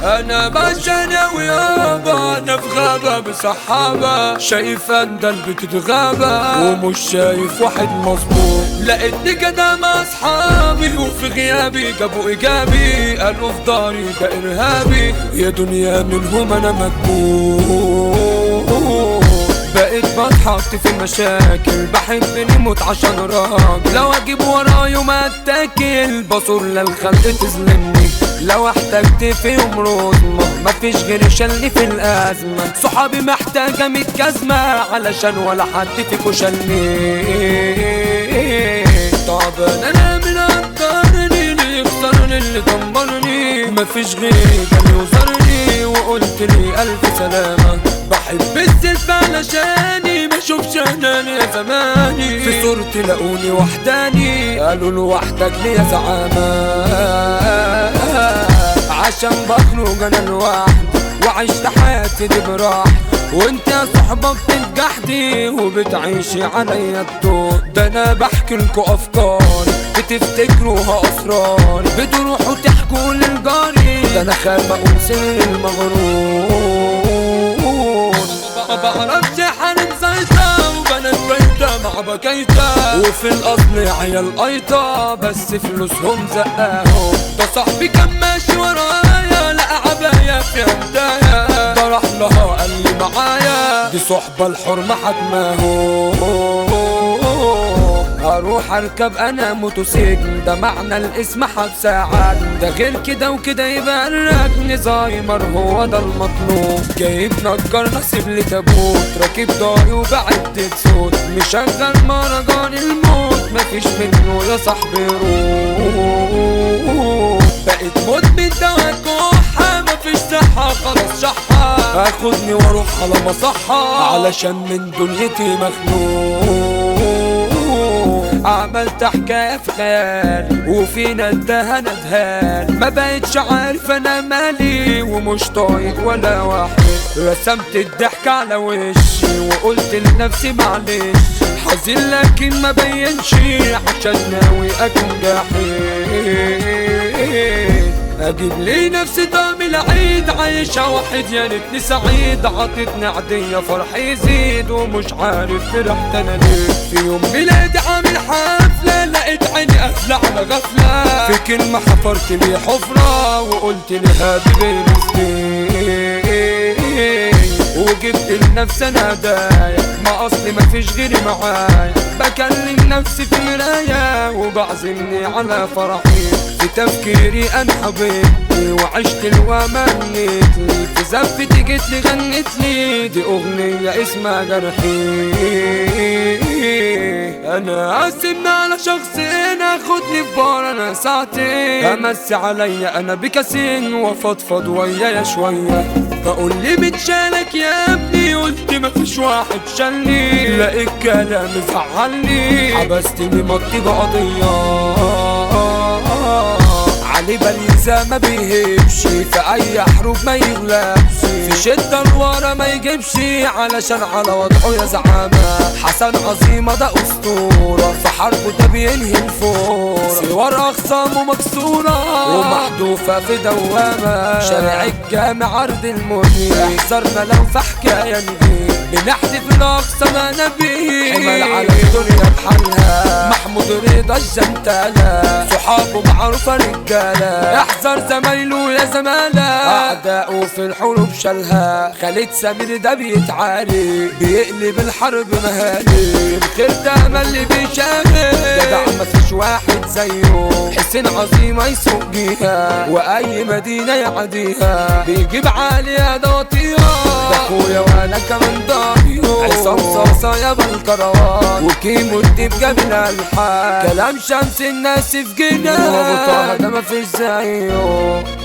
انا باشا ويابا انا في غابة بسحابة شايف اندل بتتغابى ومش شايف واحد مظبوط لقيتني كده مع اصحابي وفي غيابي جابوا ايجابي قالوا في داري ده ارهابي يا دنيا منهم انا مكبوت بقيت بتحط في المشاكل بحب نموت عشان راجل لو اجيب ورايا وما اتاكل بصور للخلق تظلمني لو احتجت في يوم رزمة مفيش غير شلني في الأزمة صحابي محتاجة ميت جزمة علشان ولا حد فيكو شلني طب انا من قدرني اللي يختارني اللي دمرني مفيش غيري كان يوزرني وقلت لي ألف سلامة بحب الزلف علشاني ما اشوفش اناني يا زماني في صورتي لقوني وحداني قالوا لوحدك ليه يا زعامة عشان بخرج انا لوحدي وعشت حياتي دي براحتي وانت يا صحبة بتنجحدي وبتعيشي عليا الدور ده انا بحكي لكم افكاري بتفتكروها اسراري بتروحوا تحكوا للجاري ده انا خايف اقول سر المغرور ما بعرفش حارب زيطة وبنات بيتة مع بكيتة وفي الاصل عيال قيطة بس فلوسهم زقاهم ده صاحبي كان ماشي ورايا لقى عباية في هدايا ده راح لها قال لي معايا دي صحبة الحرمة حتماهو هروح اركب انا موتوسيكل ده معنى الاسم حبس عاد ده غير كده وكده يبقى الركن زايمر هو ده المطلوب جايب نجار نصيب لي تابوت راكب داري وبعد صوت مشغل مهرجان الموت مفيش منه يا صاحبي روح بقيت مدمن دواء كحة مفيش صحة خلاص شحة هاخدني واروح على مصحة علشان من دنيتي مخنوق عملت حكاية في خيالي وفينا انتهى ندهان ما بقتش عارف انا مالي ومش طايق ولا واحد رسمت الضحك على وشي وقلت لنفسي معلش حزين لكن ما بينش عشان ناوي اكون جحيم اجيب لي نفسي طعم العيد عايشة واحد يا ريتني سعيد عطتني عادية فرحي يزيد ومش عارف فرحت انا ليه في يوم ميلادي عامل حفلة لقيت عيني قافلة على غفلة في كلمة حفرت لي حفرة وقلت لي هادي بنستي وجبت لنفسي انا هدايا ما اصلي مفيش غيري معايا بكلم نفسي في مراية وبعزمني على فرحي في تفكيري انا حبيبتي وعشت الومنيت لي في زفتي جيت لي غنت لي دي اغنية اسمها جرحي انا قاسمنا على شخصين اخدني في بار انا ساعتين امسي عليا انا بكاسين وافضفض ويايا شوية بقول لي متشالك يا ابني قلت مفيش واحد شالني لقيت كلامي زعلني حبستني مطي بقضية علي بليزة ما بيهبش في اي حروب ما يغلبش في شدة الورا ما يجيبش علشان على وضعه يا زعامة حسن عظيمة ده اسطورة في حربه ده بينهي الفورة صور اخصامه مكسورة ومحذوفة في دوامة شارع الجامع عرض المنير احذرنا لو في حكاية نجيب بنحذف الاقصى ما نبيه حمل على الدنيا بحالها محمود رضا الجنتالة صحابه معروفة رجالة احذر زمايله يا زمالة اعدائه في الحروب شالها خالد سمير ده بيتعاري بيقلب الحرب مهالي الخير ده امل اللي بيشارك جدع مفيش واحد زيه حسين عظيمة يسوق بيها واي مدينة يعديها بيجيب عالية ده وطيها ده اخويا وانا كمان ضايو عصام صاصة يا بالكروان وكيمو الديب جميل الحال كلام شمس الناس في جنان وابو طه ده مفيش زيه